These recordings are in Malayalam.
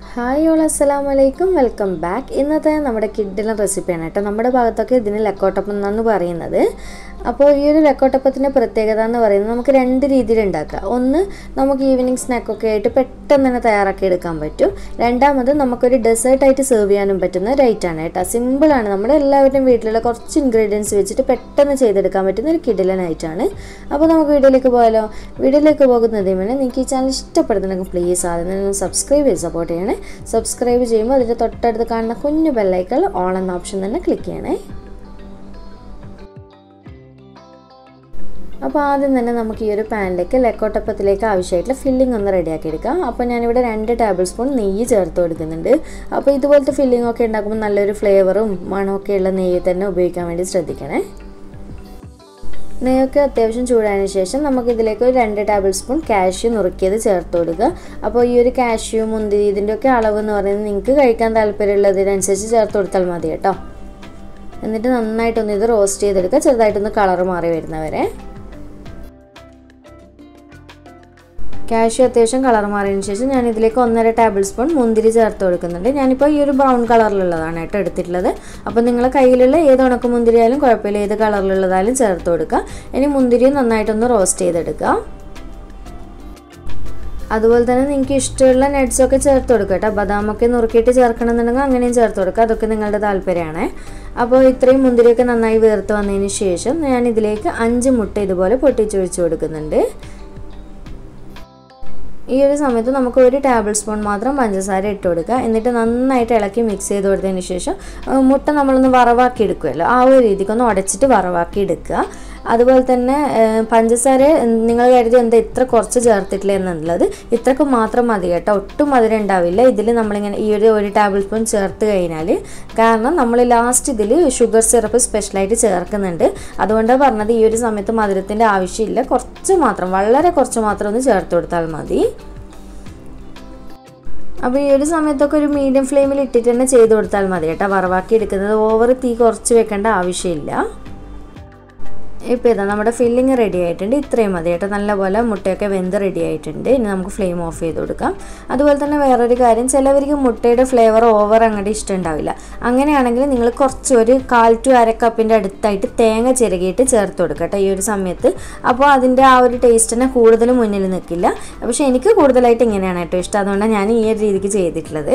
ഹായ് ഓൾ അസ്സലാം വലൈക്കും വെൽക്കം ബാക്ക് ഇന്നത്തെ നമ്മുടെ കിഡിലെ റെസിപ്പിയാണ് കേട്ടോ നമ്മുടെ ഭാഗത്തൊക്കെ ഇതിന് ലക്കോട്ടപ്പം എന്നാണ് പറയുന്നത് അപ്പോൾ ഈ ഒരു ലക്കോട്ടപ്പത്തിൻ്റെ പ്രത്യേകത എന്ന് പറയുന്നത് നമുക്ക് രണ്ട് രീതിയിൽ ഉണ്ടാക്കാം ഒന്ന് നമുക്ക് ഈവനിങ് സ്നാക്കൊക്കെ ആയിട്ട് പെട്ടെന്ന് തന്നെ തയ്യാറാക്കി എടുക്കാൻ പറ്റും രണ്ടാമത് നമുക്കൊരു ഡെസേർട്ടായിട്ട് സെർവ് ചെയ്യാനും പറ്റുന്ന ഒരു ഐറ്റാണ് കേട്ടോ സിമ്പിളാണ് നമ്മുടെ എല്ലാവരുടെയും വീട്ടിലുള്ള കുറച്ച് ഇൻഗ്രീഡിയൻസ് വെച്ചിട്ട് പെട്ടെന്ന് ചെയ്തെടുക്കാൻ പറ്റുന്ന ഒരു കിഡിലൻ ഐറ്റാണ് അപ്പോൾ നമുക്ക് വീഡിയോയിലേക്ക് പോയാലോ വീഡിയോയിലേക്ക് പോകുന്നതിന് മുന്നേ നിങ്ങൾക്ക് ഈ ചാനൽ ഇഷ്ടപ്പെടുന്നുണ്ടെങ്കിൽ പ്ലീസ് ആദ്യം തന്നെ സബ്സ്ക്രൈബ് ചെയ്ത് സപ്പോർട്ട് ചെയ്യണേ സബ്സ്ക്രൈബ് ചെയ്യുമ്പോൾ അതിൻ്റെ തൊട്ടടുത്ത് കാണുന്ന കുഞ്ഞു ബെല്ലൈക്കൽ ഓൾ എന്ന ഓപ്ഷൻ തന്നെ ക്ലിക്ക് ചെയ്യണേ അപ്പോൾ ആദ്യം തന്നെ നമുക്ക് ഈ ഒരു പാനിലേക്ക് ലെക്കോട്ടപ്പത്തിലേക്ക് ആവശ്യമായിട്ടുള്ള ഫില്ലിംഗ് ഒന്ന് റെഡിയാക്കി എടുക്കാം അപ്പോൾ ഞാനിവിടെ രണ്ട് ടേബിൾ സ്പൂൺ നെയ്യ് ചേർത്ത് കൊടുക്കുന്നുണ്ട് അപ്പോൾ ഇതുപോലത്തെ ഫില്ലിംഗ് ഒക്കെ ഉണ്ടാക്കുമ്പോൾ നല്ലൊരു ഫ്ലേവറും മണമൊക്കെ ഉള്ള നെയ്യ് തന്നെ ഉപയോഗിക്കാൻ വേണ്ടി ശ്രദ്ധിക്കണേ നെയ്യൊക്കെ അത്യാവശ്യം ചൂടായതിനു ശേഷം നമുക്ക് ഇതിലേക്ക് ഒരു രണ്ട് ടേബിൾ സ്പൂൺ കാഷ്യൂ നുറുക്കിയത് ചേർത്ത് കൊടുക്കുക അപ്പോൾ ഈ ഒരു കാഷ്യൂ മുന്തിരി ഇതിൻ്റെയൊക്കെ അളവ് എന്ന് പറയുന്നത് നിങ്ങൾക്ക് കഴിക്കാൻ താല്പര്യമുള്ളതിനനുസരിച്ച് ചേർത്ത് കൊടുത്താൽ മതി കേട്ടോ എന്നിട്ട് നന്നായിട്ടൊന്ന് ഇത് റോസ്റ്റ് ചെയ്തെടുക്കുക ചെറുതായിട്ടൊന്ന് കളർ മാറി വരുന്നവരെ കാഷ്യൂ അത്യാവശ്യം കളർ മാറിയതിന് ശേഷം ഞാൻ ഇതിലേക്ക് ഒന്നര ടേബിൾ സ്പൂൺ മുന്തിരി ചേർത്ത് കൊടുക്കുന്നുണ്ട് ഞാനിപ്പോൾ ഈ ഒരു ബ്രൗൺ കളറിലുള്ളതാണ് കേട്ടോ എടുത്തിട്ടുള്ളത് അപ്പോൾ നിങ്ങളെ കയ്യിലുള്ള ഏത് ഉണക്ക മുന്തിരി ആയാലും കുഴപ്പമില്ല ഏത് കളറിലുള്ളതായാലും ചേർത്ത് കൊടുക്കുക ഇനി മുന്തിരി നന്നായിട്ടൊന്ന് റോസ്റ്റ് ചെയ്തെടുക്കുക അതുപോലെ തന്നെ നിങ്ങൾക്ക് ഇഷ്ടമുള്ള നട്ട്സൊക്കെ ചേർത്ത് കൊടുക്കുക കേട്ടോ ബദാമൊക്കെ നുറുക്കിയിട്ട് ചേർക്കണമെന്നുണ്ടെങ്കിൽ അങ്ങനെയും ചേർത്ത് കൊടുക്കുക അതൊക്കെ നിങ്ങളുടെ താല്പര്യമാണ് അപ്പോൾ ഇത്രയും മുന്തിരിയൊക്കെ നന്നായി വേർത്ത് വന്നതിന് ശേഷം ഞാൻ ഇതിലേക്ക് അഞ്ച് മുട്ട ഇതുപോലെ പൊട്ടിച്ചൊഴിച്ച് കൊടുക്കുന്നുണ്ട് ഈ ഒരു സമയത്ത് നമുക്ക് ഒരു ടേബിൾ സ്പൂൺ മാത്രം പഞ്ചസാര ഇട്ട് കൊടുക്കുക എന്നിട്ട് നന്നായിട്ട് ഇളക്കി മിക്സ് ചെയ്ത് കൊടുത്തതിന് ശേഷം മുട്ട നമ്മളൊന്ന് വറവാക്കി എടുക്കുമല്ലോ ആ ഒരു രീതിക്കൊന്ന് ഉടച്ചിട്ട് വറവാക്കി എടുക്കുക അതുപോലെ തന്നെ പഞ്ചസാര നിങ്ങൾ കരുതി എന്താ ഇത്ര കുറച്ച് ചേർത്തിട്ടില്ല എന്നുള്ളത് ഇത്രക്ക് മാത്രം മതി കേട്ടോ ഒട്ടും മധുരം ഉണ്ടാവില്ല ഇതിൽ നമ്മളിങ്ങനെ ഈ ഒരു ഒരു ടേബിൾ സ്പൂൺ ചേർത്ത് കഴിഞ്ഞാൽ കാരണം നമ്മൾ ലാസ്റ്റ് ഇതിൽ ഷുഗർ സിറപ്പ് സ്പെഷ്യലായിട്ട് ചേർക്കുന്നുണ്ട് അതുകൊണ്ടാണ് പറഞ്ഞത് ഈ ഒരു സമയത്ത് മധുരത്തിൻ്റെ ആവശ്യമില്ല കുറച്ച് മാത്രം വളരെ കുറച്ച് മാത്രം ഒന്ന് ചേർത്ത് കൊടുത്താൽ മതി അപ്പോൾ ഈ ഒരു സമയത്തൊക്കെ ഒരു മീഡിയം ഫ്ലെയിമിൽ ഇട്ടിട്ട് തന്നെ ചെയ്ത് കൊടുത്താൽ മതി കേട്ടോ വറവാക്കി എടുക്കുന്നത് ഓവർ തീ കുറച്ച് വെക്കേണ്ട ആവശ്യമില്ല ഇപ്പോൾ ഇതാ നമ്മുടെ ഫില്ലിങ് റെഡി ആയിട്ടുണ്ട് ഇത്രയും മതി കേട്ടോ നല്ലപോലെ മുട്ടയൊക്കെ വെന്ത് റെഡി ആയിട്ടുണ്ട് ഇനി നമുക്ക് ഫ്ലെയിം ഓഫ് ചെയ്ത് കൊടുക്കാം അതുപോലെ തന്നെ വേറൊരു കാര്യം ചിലവർക്ക് മുട്ടയുടെ ഫ്ലേവർ ഓവർ അങ്ങോട്ട് ഇഷ്ടമുണ്ടാവില്ല അങ്ങനെയാണെങ്കിൽ നിങ്ങൾ കുറച്ച് ഒരു കാൽ ടു അര കപ്പിൻ്റെ അടുത്തായിട്ട് തേങ്ങ ചിരകിയിട്ട് ചേർത്ത് കൊടുക്കുക കേട്ടോ ഈ ഒരു സമയത്ത് അപ്പോൾ അതിൻ്റെ ആ ഒരു ടേസ്റ്റ് തന്നെ കൂടുതൽ മുന്നിൽ നിൽക്കില്ല പക്ഷേ എനിക്ക് കൂടുതലായിട്ട് ഇങ്ങനെയാണ് കേട്ടോ ഇഷ്ടം അതുകൊണ്ടാണ് ഞാൻ ഈ ഒരു രീതിക്ക് ചെയ്തിട്ടുള്ളത്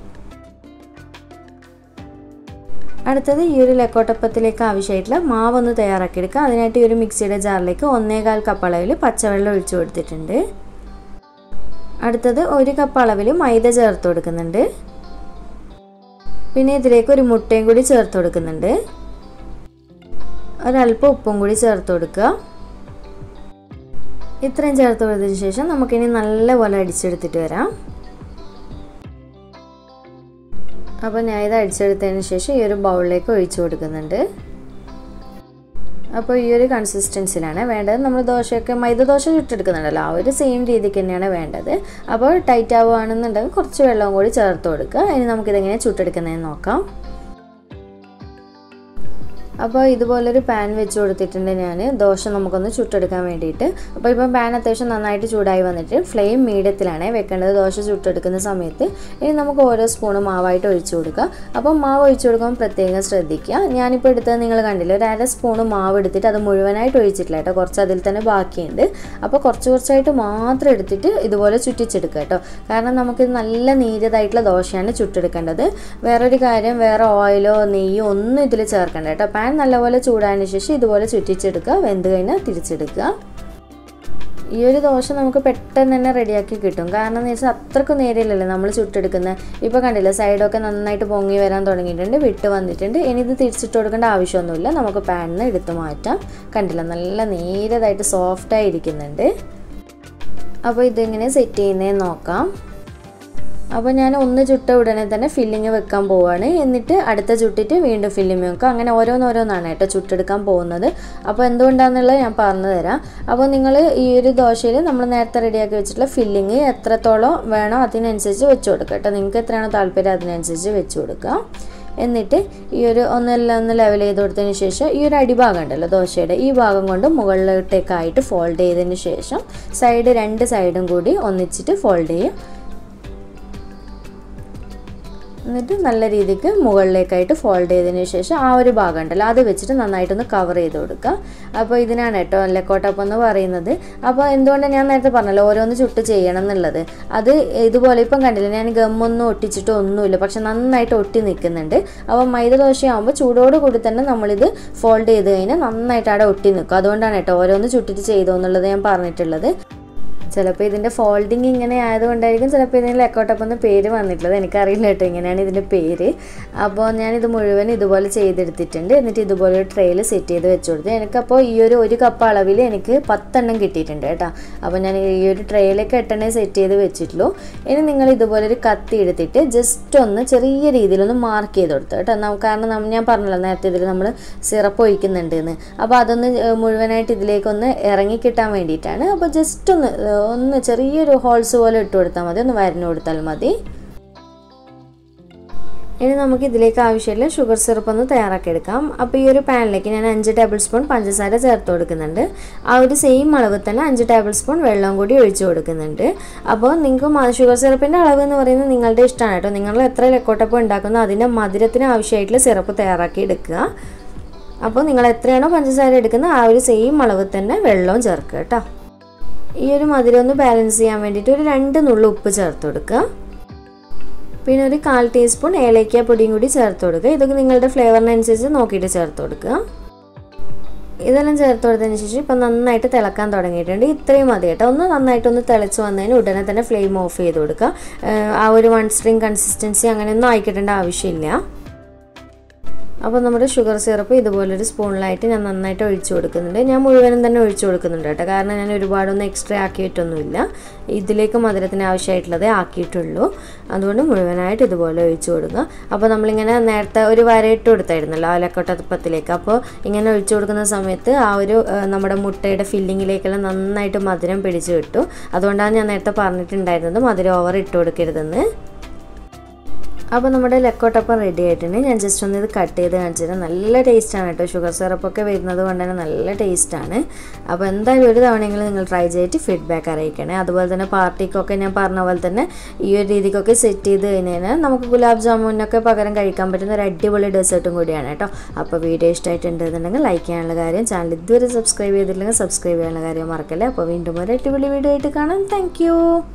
അടുത്തത് ഈ ഒരു ലക്കോട്ടപ്പത്തിലേക്ക് ആവശ്യമായിട്ടുള്ള മാവൊന്ന് തയ്യാറാക്കിയെടുക്കുക അതിനായിട്ട് ഈ ഒരു മിക്സിയുടെ ജാറിലേക്ക് ഒന്നേകാൽ കപ്പ് അളവിൽ പച്ചവെള്ളം ഒഴിച്ചു കൊടുത്തിട്ടുണ്ട് അടുത്തത് ഒരു കപ്പ് അളവിൽ മൈദ ചേർത്ത് കൊടുക്കുന്നുണ്ട് പിന്നെ ഇതിലേക്ക് ഒരു മുട്ടയും കൂടി ചേർത്ത് കൊടുക്കുന്നുണ്ട് ഒരല്പം ഉപ്പും കൂടി ചേർത്ത് കൊടുക്കുക ഇത്രയും ചേർത്ത് കൊടുത്തതിന് ശേഷം നമുക്കിനി നല്ലപോലെ അടിച്ചെടുത്തിട്ട് വരാം അപ്പോൾ ഞാൻ ഇത് അടിച്ചെടുത്തതിന് ശേഷം ഈ ഒരു ബൗളിലേക്ക് ഒഴിച്ചു കൊടുക്കുന്നുണ്ട് അപ്പോൾ ഈ ഒരു കൺസിസ്റ്റൻസിലാണ് വേണ്ടത് നമ്മൾ ദോശയൊക്കെ മൈദ ദോശ ചുട്ടെടുക്കുന്നുണ്ടല്ലോ ആ ഒരു സെയിം രീതിക്ക് തന്നെയാണ് വേണ്ടത് അപ്പോൾ ടൈറ്റ് ആവുകയാണെന്നുണ്ടെങ്കിൽ കുറച്ച് വെള്ളവും കൂടി ചേർത്ത് കൊടുക്കുക ഇനി നമുക്കിതെങ്ങനെ ചുട്ടെടുക്കുന്നതെന്ന് നോക്കാം അപ്പോൾ ഇതുപോലൊരു പാൻ വെച്ച് കൊടുത്തിട്ടുണ്ട് ഞാൻ ദോശ നമുക്കൊന്ന് ചുട്ടെടുക്കാൻ വേണ്ടിയിട്ട് അപ്പോൾ ഇപ്പം പാൻ അത്യാവശ്യം നന്നായിട്ട് ചൂടായി വന്നിട്ട് ഫ്ലെയിം മീഡിയത്തിലാണ് വെക്കേണ്ടത് ദോശ ചുട്ടെടുക്കുന്ന സമയത്ത് ഇനി നമുക്ക് ഓരോ സ്പൂണ് മാവായിട്ട് ഒഴിച്ചു കൊടുക്കുക അപ്പോൾ മാവ് ഒഴിച്ചു കൊടുക്കുമ്പോൾ പ്രത്യേകം ശ്രദ്ധിക്കുക ഞാനിപ്പോൾ എടുത്തത് നിങ്ങൾ കണ്ടില്ല ഒരു അര സ്പൂണ് മാവ് എടുത്തിട്ട് അത് മുഴുവനായിട്ട് ഒഴിച്ചിട്ടില്ല കേട്ടോ കുറച്ച് അതിൽ തന്നെ ബാക്കിയുണ്ട് അപ്പോൾ കുറച്ച് കുറച്ചായിട്ട് മാത്രം എടുത്തിട്ട് ഇതുപോലെ ചുറ്റിച്ചെടുക്കുക കേട്ടോ കാരണം നമുക്ക് നല്ല നീരതായിട്ടുള്ള ദോശയാണ് ചുട്ടെടുക്കേണ്ടത് വേറൊരു കാര്യം വേറെ ഓയിലോ നെയ്യോ ഒന്നും ഇതിൽ ചേർക്കണ്ട കേട്ടോ പാൻ നല്ലപോലെ ചൂടായതിന് ശേഷം ഇതുപോലെ ചുറ്റിച്ചെടുക്കുക വെന്ത് കഴിഞ്ഞാൽ തിരിച്ചെടുക്കുക ഈ ഒരു ദോശ നമുക്ക് പെട്ടെന്ന് തന്നെ റെഡിയാക്കി കിട്ടും കാരണം എന്ന് വെച്ചാൽ അത്രക്കും നേരെയല്ലല്ലോ നമ്മൾ ചുട്ടെടുക്കുന്നത് ഇപ്പോൾ കണ്ടില്ല സൈഡൊക്കെ നന്നായിട്ട് പൊങ്ങി വരാൻ തുടങ്ങിയിട്ടുണ്ട് വിട്ട് വന്നിട്ടുണ്ട് ഇനി ഇത് തിരിച്ചിട്ട് കൊടുക്കേണ്ട ആവശ്യമൊന്നുമില്ല നമുക്ക് പാനിൽ നിന്ന് എടുത്ത് മാറ്റാം കണ്ടില്ല നല്ല നേരതായിട്ട് സോഫ്റ്റായി ഇരിക്കുന്നുണ്ട് അപ്പോൾ ഇതെങ്ങനെ സെറ്റ് ചെയ്യുന്നതെന്ന് നോക്കാം അപ്പോൾ ഞാൻ ഒന്ന് ചുട്ട ഉടനെ തന്നെ ഫില്ലിങ് വെക്കാൻ പോവുകയാണ് എന്നിട്ട് അടുത്ത ചുട്ടിട്ട് വീണ്ടും ഫില്ലിങ് വെക്കുക അങ്ങനെ ഓരോന്നോരോന്നാണ് കേട്ടോ ചുട്ടെടുക്കാൻ പോകുന്നത് അപ്പോൾ എന്തുകൊണ്ടാണെന്നുള്ളത് ഞാൻ പറഞ്ഞു തരാം അപ്പോൾ നിങ്ങൾ ഈ ഒരു ദോശയിൽ നമ്മൾ നേരത്തെ റെഡിയാക്കി വെച്ചിട്ടുള്ള ഫില്ലിങ് എത്രത്തോളം വേണോ അതിനനുസരിച്ച് വെച്ച് കൊടുക്കുക കേട്ടോ നിങ്ങൾക്ക് എത്രയാണോ താല്പര്യം അതിനനുസരിച്ച് വെച്ച് കൊടുക്കുക എന്നിട്ട് ഈ ഒരു ഒന്നെല്ലാം ഒന്ന് ലെവൽ ചെയ്ത് കൊടുത്തതിന് ശേഷം ഈ ഒരു അടിഭാഗം ഉണ്ടല്ലോ ദോശയുടെ ഈ ഭാഗം കൊണ്ട് മുകളിലോട്ടേക്കായിട്ട് ഫോൾഡ് ചെയ്തതിന് ശേഷം സൈഡ് രണ്ട് സൈഡും കൂടി ഒന്നിച്ചിട്ട് ഫോൾഡ് ചെയ്യും എന്നിട്ട് നല്ല രീതിക്ക് മുകളിലേക്കായിട്ട് ഫോൾഡ് ചെയ്തതിന് ശേഷം ആ ഒരു ഭാഗം ഉണ്ടല്ലോ അത് വെച്ചിട്ട് നന്നായിട്ടൊന്ന് കവർ ചെയ്ത് കൊടുക്കുക അപ്പോൾ ഇതിനാണ് കേട്ടോ ലെക്കോട്ടപ്പ് എന്ന് പറയുന്നത് അപ്പോൾ എന്തുകൊണ്ട് ഞാൻ നേരത്തെ പറഞ്ഞല്ലോ ഓരോന്ന് ചുട്ട് ചെയ്യണം എന്നുള്ളത് അത് ഇതുപോലെ ഇപ്പം കണ്ടില്ല ഞാൻ ഗമ്മൊന്നും ഒട്ടിച്ചിട്ട് ഒന്നുമില്ല പക്ഷെ നന്നായിട്ട് ഒട്ടി നിൽക്കുന്നുണ്ട് അപ്പോൾ മൈദ ദോശയാകുമ്പോൾ ചൂടോട് കൂടി തന്നെ നമ്മളിത് ഫോൾഡ് ചെയ്ത് കഴിഞ്ഞാൽ നന്നായിട്ട് അവിടെ ഒട്ടി നിൽക്കും അതുകൊണ്ടാണ് കേട്ടോ ഓരോന്ന് ചുട്ടിട്ട് ചെയ്തോ എന്നുള്ളത് ഞാൻ പറഞ്ഞിട്ടുള്ളത് ചിലപ്പോൾ ഇതിൻ്റെ ഫോൾഡിങ് ഇങ്ങനെ ആയതുകൊണ്ടായിരിക്കും ചിലപ്പോൾ ഇതിന് ലെക്കോട്ടപ്പ് എന്ന് പേര് വന്നിട്ടുള്ളത് എനിക്കറിയില്ല കേട്ടോ ഇങ്ങനെയാണ് ഇതിൻ്റെ പേര് അപ്പോൾ ഞാനിത് മുഴുവൻ ഇതുപോലെ ചെയ്തെടുത്തിട്ടുണ്ട് എന്നിട്ട് ഇതുപോലെ ഒരു ട്രെയിൽ സെറ്റ് ചെയ്ത് വെച്ച് കൊടുത്തു എനിക്കപ്പോൾ ഈ ഒരു ഒരു കപ്പ് അളവിൽ എനിക്ക് പത്തെണ്ണം കിട്ടിയിട്ടുണ്ട് കേട്ടോ അപ്പോൾ ഞാൻ ഈ ഒരു ട്രെയിലേക്ക് എട്ടെണ്ണേ സെറ്റ് ചെയ്ത് വെച്ചിട്ടുള്ളൂ ഇനി നിങ്ങൾ ഇതുപോലെ ഒരു കത്തി എടുത്തിട്ട് ജസ്റ്റ് ഒന്ന് ചെറിയ രീതിയിലൊന്ന് മാർക്ക് ചെയ്ത് കൊടുത്തു കേട്ടോ നം- കാരണം നം- ഞാൻ പറഞ്ഞല്ലോ നേരത്തെ ഇതിൽ നമ്മൾ സിറപ്പ് ഒഴിക്കുന്നുണ്ട് എന്ന് അപ്പോൾ അതൊന്ന് ഏഹ്, മുഴുവനായിട്ട് ഇതിലേക്കൊന്ന് ഇറങ്ങി കിട്ടാൻ വേണ്ടിയിട്ടാണ് അപ്പോൾ ജസ്റ്റ് ഒന്ന് ഏഹ്, ഒന്ന് ചെറിയൊരു ഹോൾസ് പോലെ ഇട്ട് കൊടുത്താൽ മതി ഒന്ന് വരഞ്ഞു കൊടുത്താൽ മതി ഇനി നമുക്ക് ഇതിലേക്ക് ആവശ്യമുള്ള ഷുഗർ സിറപ്പ് ഒന്ന് തയ്യാറാക്കി എടുക്കാം അപ്പോൾ ഈ ഒരു പാനിലേക്ക് ഞാൻ അഞ്ച് ടേബിൾ സ്പൂൺ പഞ്ചസാര ചേർത്ത് കൊടുക്കുന്നുണ്ട് ആ ഒരു സെയിം അളവ് തന്നെ അഞ്ച് ടേബിൾ സ്പൂൺ വെള്ളം കൂടി ഒഴിച്ചു കൊടുക്കുന്നുണ്ട് അപ്പോൾ നിങ്ങൾക്ക് ഷുഗർ സിറപ്പിൻ്റെ അളവ് എന്ന് പറയുന്നത് നിങ്ങളുടെ ഇഷ്ടമാണ് കേട്ടോ നിങ്ങൾ എത്ര ലെക്കോട്ടപ്പം ഉണ്ടാക്കുന്നോ അതിൻ്റെ മധുരത്തിന് ആവശ്യമായിട്ടുള്ള സിറപ്പ് തയ്യാറാക്കി എടുക്കുക അപ്പോൾ നിങ്ങൾ എത്രയാണോ പഞ്ചസാര എടുക്കുന്നത് ആ ഒരു സെയിം അളവ് തന്നെ വെള്ളവും ചേർക്കുക കേട്ടോ ഈ ഒരു മധുരം ഒന്ന് ബാലൻസ് ചെയ്യാൻ വേണ്ടിയിട്ട് ഒരു രണ്ട് നുള്ളു ഉപ്പ് ചേർത്ത് കൊടുക്കുക പിന്നെ ഒരു കാൽ ടീസ്പൂൺ ഏലയ്ക്ക പൊടിയും കൂടി ചേർത്ത് കൊടുക്കുക ഇതൊക്കെ നിങ്ങളുടെ ഫ്ലേവറിനനുസരിച്ച് നോക്കിയിട്ട് ചേർത്ത് കൊടുക്കുക ഇതെല്ലാം ചേർത്ത് കൊടുത്തതിന് ശേഷം ഇപ്പം നന്നായിട്ട് തിളക്കാൻ തുടങ്ങിയിട്ടുണ്ട് ഇത്രയും മതി കേട്ടോ ഒന്ന് നന്നായിട്ടൊന്ന് തിളച്ച് വന്നതിന് ഉടനെ തന്നെ ഫ്ലെയിം ഓഫ് ചെയ്ത് കൊടുക്കുക ഏഹ് ആ ഒരു വൺ സ്ട്രിങ് കൺസിസ്റ്റൻസി അങ്ങനെയൊന്നും ആയിക്കിട്ടേണ്ട ആവശ്യമില്ല അപ്പോൾ നമ്മുടെ ഷുഗർ സിറപ്പ് ഇതുപോലൊരു സ്പൂണിലായിട്ട് ഞാൻ നന്നായിട്ട് ഒഴിച്ചു കൊടുക്കുന്നുണ്ട് ഞാൻ മുഴുവനും തന്നെ ഒഴിച്ചു കൊടുക്കുന്നുണ്ട് കേട്ടോ കാരണം ഞാൻ ഒരുപാടൊന്നും എക്സ്ട്രാ ആക്കിയിട്ടൊന്നുമില്ല ഇതിലേക്ക് മധുരത്തിന് ആവശ്യമായിട്ടുള്ളതേ ആക്കിയിട്ടുള്ളൂ അതുകൊണ്ട് മുഴുവനായിട്ട് ഇതുപോലെ ഒഴിച്ചു കൊടുക്കുക അപ്പോൾ നമ്മളിങ്ങനെ നേരത്തെ ഒരു വരയിട്ട് കൊടുത്തായിരുന്നല്ലോ ആ ലക്കോട്ടപ്പത്തിലേക്ക് അപ്പോൾ ഇങ്ങനെ ഒഴിച്ചു കൊടുക്കുന്ന സമയത്ത് ആ ഒരു ആ, നമ്മുടെ മുട്ടയുടെ ഫില്ലിങ്ങിലേക്കെല്ലാം നന്നായിട്ട് മധുരം പിടിച്ചു കിട്ടും അതുകൊണ്ടാണ് ഞാൻ നേരത്തെ പറഞ്ഞിട്ടുണ്ടായിരുന്നത് മധുരം ഓവർ ഇട്ട് കൊടുക്കരുതെന്ന് അപ്പോൾ നമ്മുടെ ലക്കോട്ടപ്പം റെഡി ആയിട്ടുണ്ട് ഞാൻ ജസ്റ്റ് ഒന്ന് ഇത് കട്ട് ചെയ്ത് കാണിച്ചിട്ട് നല്ല ടേസ്റ്റാണ് കേട്ടോ ഷുഗർ സിറപ്പൊക്കെ വരുന്നത് കൊണ്ട് തന്നെ നല്ല ടേസ്റ്റാണ് അപ്പോൾ എന്തായാലും ഒരു തവണയെങ്കിലും നിങ്ങൾ ട്രൈ ചെയ്തിട്ട് ഫീഡ്ബാക്ക് അറിയിക്കണേ അതുപോലെ തന്നെ പാർട്ടിക്കൊക്കെ ഞാൻ പറഞ്ഞ പോലെ തന്നെ ഈ ഒരു രീതിക്കൊക്കെ സെറ്റ് ചെയ്ത് കഴിഞ്ഞാൽ നമുക്ക് ഗുലാബ് ജാമുനൊക്കെ പകരം കഴിക്കാൻ പറ്റുന്ന ഒരു അടിപൊളി ഡെസേർട്ടും കൂടിയാണ് കേട്ടോ അപ്പോൾ വീഡിയോ ഇഷ്ടമായിട്ടുണ്ടെന്നുണ്ടെങ്കിൽ ലൈക്ക് ചെയ്യാനുള്ള കാര്യം ചാനൽ ഇതുവരെ സബ്സ്ക്രൈബ് ചെയ്തിട്ടില്ലെങ്കിൽ സബ്സ്ക്രൈബ് ചെയ്യാനുള്ള കാര്യം മറക്കല്ലേ അപ്പോൾ വീണ്ടും ഒരു അടിപൊളി വീഡിയോ ആയിട്ട് കാണാം താങ്ക്